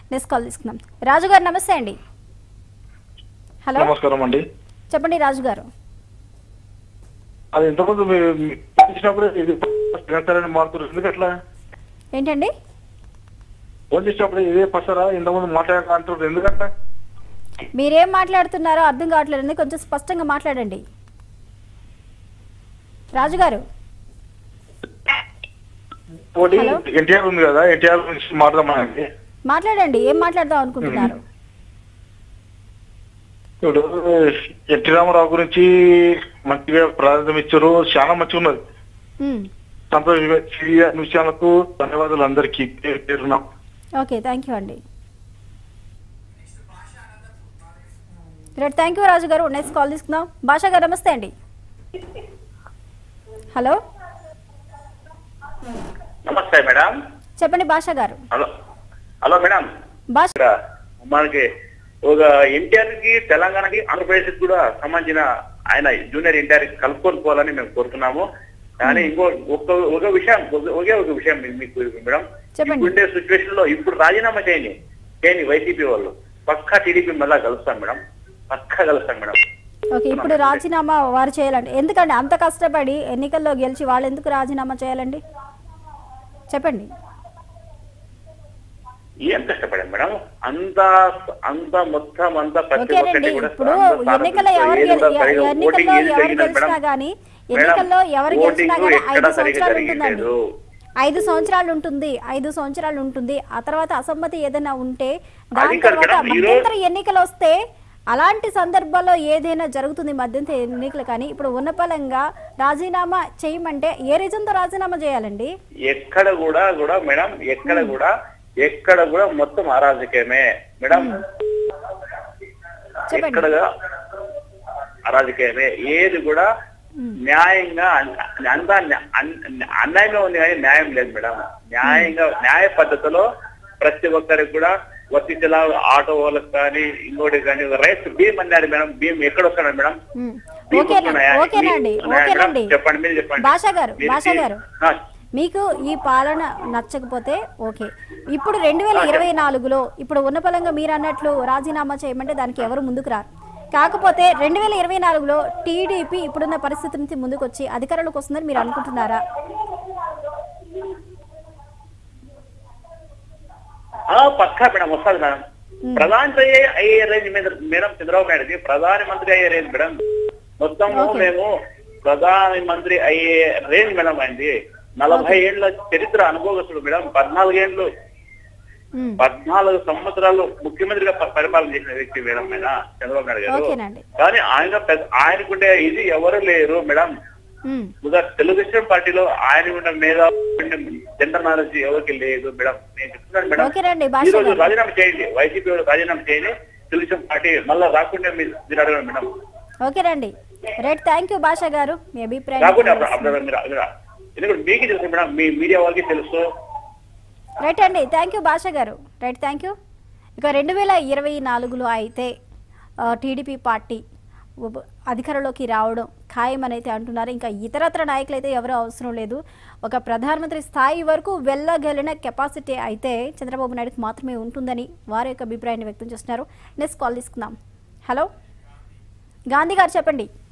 Next call తీసుకుందాం రాజు గారు నమస్తే అండి హలో నమస్కారం అండి చెప్పండి రాజు గారు అది ఇంతకుముందు మీరు మీ- ఇచ్చినప్పుడు ఇది చేస్తారని మారుతున్నారు ఎందుకు అట్లా ఏంటండి ఫోన్ చేసినప్పుడు ఇదే పసరా ఇంతకుముందు మాట్లాడారు అంటున్నారు ఎందుకంటే మీరేం మాట్లాడుతున్నారో అర్థం కావట్లేదు కొంచెం స్పష్టంగా మాట్లాడండి రాజు గారు ఒకటి హలో? ఎన్టీఆర్ ఉంది కదా ఎన్టీఆర్ గురించి మాట్లాడమని మాట్లాడండి ఏం మాట్లాడదాం అనుకుంటున్నారు ఇప్పుడు ఎన్టీ రామారావు గురించి మంచిగా ప్రాధాన్యం ఇచ్చారు చాలా మంచిగా ఉన్నది ఉమ్, సంతోష విషయాలకు ధన్యవాదాలు అందరికీ పేరు పేరున ఓకే థ్యాంక్ యూ అండి రైట్ థ్యాంక్ యూ రాజు గారు నెక్స్ట్ కాల్ తీసుకుందాం భాషా గారు నమస్తే అండి హలో నమస్తే మేడం చెప్పండి భాషా గారు హలో హలో మేడం భాష ఇక్కడ మనకి ఒక ఎన్టీఆర్ కి తెలంగాణకి ఆంధ్రప్రదేశ్ కూడా సంబంధించిన ఆయన జూనియర్ ఎన్టీఆర్ కి కలుపుకొని పోవాలని మేము కోరుతున్నాము కానీ ఇంకో ఒక ఒక విషయం ఒక- ఒకే ఒక విషయం మీ- మీకు మేడం చెప్పండి. ఇప్పుడుండే సిచ్యువేషన్ లో ఇప్పుడు రాజీనామా చేయండి చేయండి వైసీపీ వాళ్ళు పక్కా టీడీపీ మళ్ళా కలుస్తాం మేడం పక్కా కలుస్తాం మేడం ఓకే ఇప్పుడు రాజీనామా వారు చేయాలండి ఎందుకండి అంత కష్టపడి ఎన్నికల్లో గెలిచి వాళ్ళు ఎందుకు రాజీనామా చేయాలండి చెప్పండి ఏం కష్టపడాం మేడం అంత అంత మొత్తం అంతా ప్రతి ఓకేనండి ఒక్కటి కూడా ఇప్పుడు అంత ఎన్నికల్లో ఎవరు ఏది గెలి- కూడా సరిగా ఎన్నికల్లో ఓటింగ్ ఏది ఎవరు జరిగింది గెలిచినా మేడం? కానీ మేడం, ఎన్నికల్లో ఎవరు గెలిచినా ఓటింగ్ కానీ ఎక్కడా ఐదు సరిగా సంవత్సరాలు ఉంటుందండి జరగలేదు. ఐదు సంవత్సరాలు ఉంటుంది ఐదు సంవత్సరాలు ఉంటుంది ఆ తర్వాత అసమ్మతి ఏదైనా ఉంటే అది దాని కాదు తర్వాత మేడం, ఈరోజు- మధ్యంతర ఎన్నికలు వస్తే అలాంటి సందర్భాల్లో ఏదైనా జరుగుతుంది మధ్యంతర ఎన్నికలు కానీ ఇప్పుడు ఉన్నపలంగా రాజీనామా చేయమంటే ఏ రీజన్తో రాజీనామా చేయాలండి ఎక్కడ కూడా కూడా మేడం ఎక్కడ కూడా ఎక్కడ కూడా మొత్తం అరాజకమే మేడం చెప్పండి. ఎక్కడ కూడా అరాజకమే ఏది కూడా న్యాయంగా అన్- అంతా న్యా- అన్- అన్యాయంగా ఉంది కానీ న్యాయం లేదు మేడం న్యాయంగా న్యాయ పద్ధతిలో ప్రతి ఒక్కరికి కూడా వర్తించేలా ఆటో వాళ్ళకి కానీ ఇంకోటి కానీ రైస్ భీమ్ అన్నాడు మేడం భీమ్ ఎక్కడ వస్తున్నాడు మేడం ఉమ్. భీమ్ ఓకేనా వస్తున్నాయా? ఓకేనండి భీమ్ ఉన్నాయా మేడం? ఓకేనండి చెప్పండి మీరు చెప్పండి భాషా గారు మీరు- భాషా గారు ఆ, మీకు ఈ పాలన నచ్చకపోతే ఓకే ఇప్పుడు రెండు వేల ఇరవై నాలుగులో ఇప్పుడు ఉన్న పలంగా మీరు అన్నట్లు రాజీనామా చేయమంటే దానికి ఎవరు ముందుకు రారు కాకపోతే రెండు వేల ఇరవై నాలుగులో టీడీపీ ఇప్పుడున్న పరిస్థితి నుంచి ముందుకు వచ్చి అధికారంలోకి వస్తుందని మీరు అనుకుంటున్నారా ఆ, పక్కా మేడం వస్తుంది మేడం ప్రధాని అయ్యే అయ్యే రేంజ్ మీద మేడం చంద్రబాబు నాయుడుకి ప్రధాని మంత్రి అయ్యే రేంజ్ మేడం మొత్తము Okay. మేము ప్రధాని మంత్రి అయ్యే రేంజ్ మేడం అయింది నలభై ఏళ్ల చరిత్ర అనుభవస్తుడు మేడం పద్నాలుగేళ్లు ఉమ్. పద్నాలుగు సంవత్సరాలు ముఖ్యమంత్రిగా ప- పరిపాలన చేసిన వ్యక్తి మేడం ఆయన చంద్రబాబు నాయుడు గారు ఓకేనండి కానీ ఆయన పెద్ద- ఆయనకుండే ఇది ఎవరు లేరు మేడం ఉమ్. ఇంకా తెలుగుదేశం పార్టీలో ఆయన ఉన్న మీద జనరల్ నాలెడ్జ్ ఎవరికి లేదు మేడం నేను చెప్తున్నాను మేడం ఓకేనండి భాష ఈ రోజు గారు రాజీనామా చేయండి వైసీపీ వాళ్ళు రాజీనామా చేయండి తెలుగుదేశం పార్టీ మళ్ళా రాకుండా మీరు మీరు అడగండి మేడం ఓకేనండి రైట్ థ్యాంక్ యూ భాష గారు మీ అభిప్రాయం రాకుండా అప్పుడు అప్పుడు మీరు మీరు- ఎందుకంటే మీకు తెలుసు మేడం మీ మీడియా వాళ్ళకి తెలుసు రైట్ అండి థ్యాంక్ యూ భాష గారు రైట్ థ్యాంక్ యూ ఇక రెండు వేల ఇరవై నాలుగులో అయితే ఆ, టీడీపీ పార్టీ ఉబ- అధికారంలోకి రావడం ఖాయమని అయితే అంటున్నారు ఇంకా ఇతరత్ర నాయకులు అయితే ఎవరు అవసరం లేదు ఒక ప్రధానమంత్రి స్థాయి వరకు వెళ్ళగలిగిన కెపాసిటీ అయితే చంద్రబాబు నాయుడుకి మాత్రమే ఉంటుందని వారి యొక్క అభిప్రాయాన్ని వ్యక్తం చేస్తున్నారు నెక్స్ట్ కాల్ తీసుకుందాం హలో గాంధీ గారు చెప్పండి